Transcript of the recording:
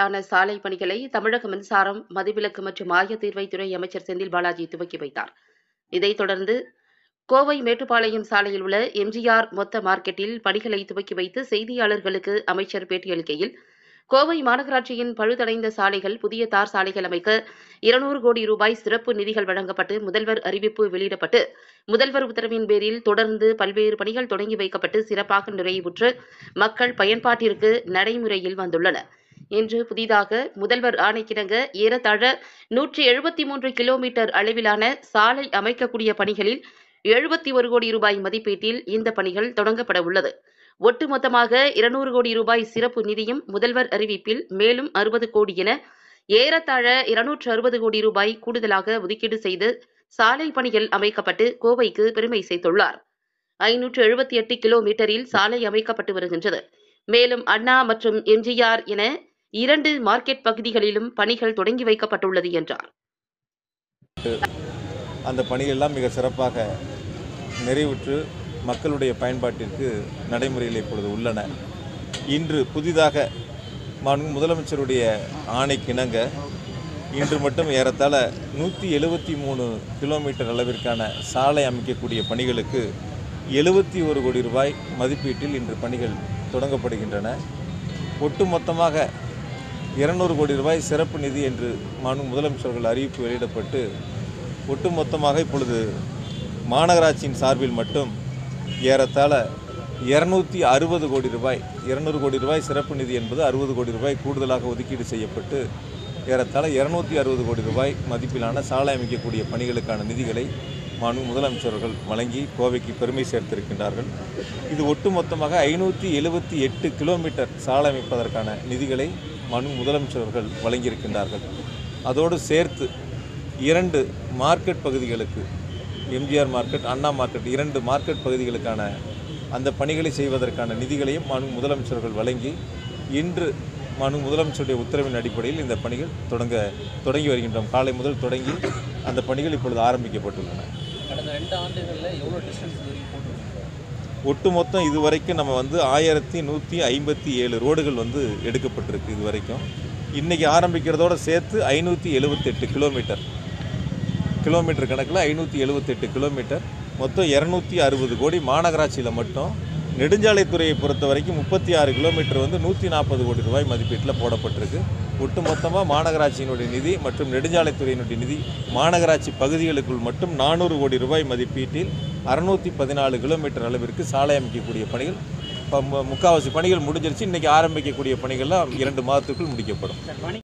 ஆன சாலை பணிகளை தமிழக மின்சாரம் மதுவிலக்கு மற்றும் ஆயத்தீர்வைத்துறை அமைச்சர் செந்தில் பாலாஜி துவக்கி வைத்தார் இதைத் தொடர்ந்து கோவை மேட்டுப்பாளையம் சாலையில் உள்ள எம்ஜிஆர் மொத்த மார்க்கெட்டில் பணிகளை துவக்கி வைத்து செய்தியாளர்களுக்கு அமைச்சர் பேட்டியளிக்கையில் கோவை மாநகராட்சியின் பழுதடைந்த சாலைகள் புதிய தார் சாலைகள் அமைக்க இருநூறு கோடி ரூபாய் சிறப்பு நிதிகள் வழங்கப்பட்டு முதல்வர் அறிவிப்பு வெளியிடப்பட்டு முதல்வர் உத்தரவின் பேரில் தொடர்ந்து பல்வேறு பணிகள் தொடங்கி வைக்கப்பட்டு சிறப்பாக நிறைவுற்று மக்கள் பயன்பாட்டிற்கு நடைமுறையில் வந்துள்ளன இன்று புதிதாக முதல்வர் ஆணைக்கிணங்க ஏறத்தாழ நூற்றி எழுபத்தி மூன்று கிலோமீட்டர் அளவிலான சாலை அமைக்கக்கூடிய பணிகளில் எழுபத்தி ஒரு கோடி ரூபாய் மதிப்பீட்டில் இந்த பணிகள் தொடங்கப்பட உள்ளது ஒட்டுமொத்தமாக இருநூறு கோடி ரூபாய் சிறப்பு நிதியும் முதல்வர் அறிவிப்பில் மேலும் அறுபது கோடி என ஏறத்தாழ இருநூற்று அறுபது கோடி ரூபாய் கூடுதலாக ஒதுக்கீடு செய்து சாலை பணிகள் அமைக்கப்பட்டு கோவைக்கு பெருமை சேர்த்துள்ளார் ஐநூற்று எழுபத்தி எட்டு கிலோமீட்டரில் சாலை அமைக்கப்பட்டு வருகின்றது மேலும் அண்ணா மற்றும் எம்ஜிஆர் என இரண்டு மார்க்கெட் பகுதிகளிலும் பணிகள் தொடங்கி வைக்கப்பட்டுள்ளது என்றார் அந்த பணிகளெல்லாம் மிக சிறப்பாக நிறைவுற்று மக்களுடைய பயன்பாட்டிற்கு நடைமுறையில் இப்பொழுது உள்ளன இன்று புதிதாக மாண்பு முதலமைச்சருடைய ஆணைக்கிணங்க இன்று மட்டும் ஏறத்தாழ நூற்றி எழுபத்தி மூணு கிலோமீட்டர் அளவிற்கான சாலை அமைக்கக்கூடிய பணிகளுக்கு எழுபத்தி ஒரு கோடி ரூபாய் மதிப்பீட்டில் இன்று பணிகள் தொடங்கப்படுகின்றன ஒட்டுமொத்தமாக இருநூறு கோடி ரூபாய் சிறப்பு நிதி என்று மாண்பு முதலமைச்சர்கள் அறிவிப்பு வெளியிடப்பட்டு ஒட்டுமொத்தமாக இப்பொழுது மாநகராட்சியின் சார்பில் மட்டும் ஏறத்தாழ இரநூத்தி அறுபது கோடி ரூபாய் இருநூறு கோடி ரூபாய் சிறப்பு நிதி என்பது அறுபது கோடி ரூபாய் கூடுதலாக ஒதுக்கீடு செய்யப்பட்டு ஏறத்தாழ இருநூத்தி அறுபது கோடி ரூபாய் மதிப்பிலான சாலை அமைக்கக்கூடிய பணிகளுக்கான நிதிகளை மாண்பு முதலமைச்சர்கள் வழங்கி கோவைக்கு பெருமை சேர்த்திருக்கின்றார்கள் இது ஒட்டுமொத்தமாக ஐநூற்றி எழுபத்தி எட்டு கிலோமீட்டர் சாலை அமைப்பதற்கான நிதிகளை மாண்பு முதலமைச்சர்கள் வழங்கியிருக்கின்றார்கள் அதோடு சேர்த்து இரண்டு மார்க்கெட் பகுதிகளுக்கு எம்ஜிஆர் மார்க்கெட் அண்ணா மார்க்கெட் இரண்டு மார்க்கெட் பகுதிகளுக்கான அந்த பணிகளை செய்வதற்கான நிதிகளையும் மாண்பு முதலமைச்சர்கள் வழங்கி இன்று மாண்பு முதலமைச்சருடைய உத்தரவின் அடிப்படையில் இந்த பணிகள் தொடங்க தொடங்கி வருகின்றோம் காலை முதல் தொடங்கி அந்த பணிகள் இப்பொழுது ஆரம்பிக்கப்பட்டுள்ளன கடந்த ரெண்டு ஆண்டுகளில் எவ்வளோ டிஸ்டன்ஸ் இது வரைக்கும் போட்டிருக்கீங்க ஒட்டுமொத்தம் இதுவரைக்கும் நம்ம வந்து ஆயிரத்தி நூற்றி ஐம்பத்தி ஏழு ரோடுகள் வந்து எடுக்கப்பட்டிருக்கு இது வரைக்கும் இன்றைக்கி ஆரம்பிக்கிறதோட சேர்த்து ஐநூற்றி எழுபத்தெட்டு கிலோமீட்டர் கிலோமீட்டர் கணக்கில் ஐநூற்றி எழுபத்தெட்டு கிலோமீட்டர் மொத்தம் இரநூத்தி அறுபது கோடி மாநகராட்சியில் மட்டும் நெடுஞ்சாலைத்துறையை பொறுத்த வரைக்கும் முப்பத்தி ஆறு கிலோமீட்டர் வந்து நூற்றி நாற்பது கோடி ரூபாய் மதிப்பீட்டில் போடப்பட்டிருக்கு ஒட்டுமொத்தமாக மாநகராட்சியினுடைய நிதி மற்றும் நெடுஞ்சாலைத்துறையினுடைய நிதி மாநகராட்சி பகுதிகளுக்குள் மட்டும் நானூறு கோடி ரூபாய் மதிப்பீட்டில் அறுநூற்றி பதினாலு கிலோமீட்டர் அளவிற்கு சாலை அமைக்கக்கூடிய பணிகள் இப்போ முக்கால்வாசி பணிகள் முடிஞ்சிருச்சு இன்றைக்கி ஆரம்பிக்கக்கூடிய பணிகள்லாம் இரண்டு மாதத்துக்குள் முடிக்கப்படும் சார் பணி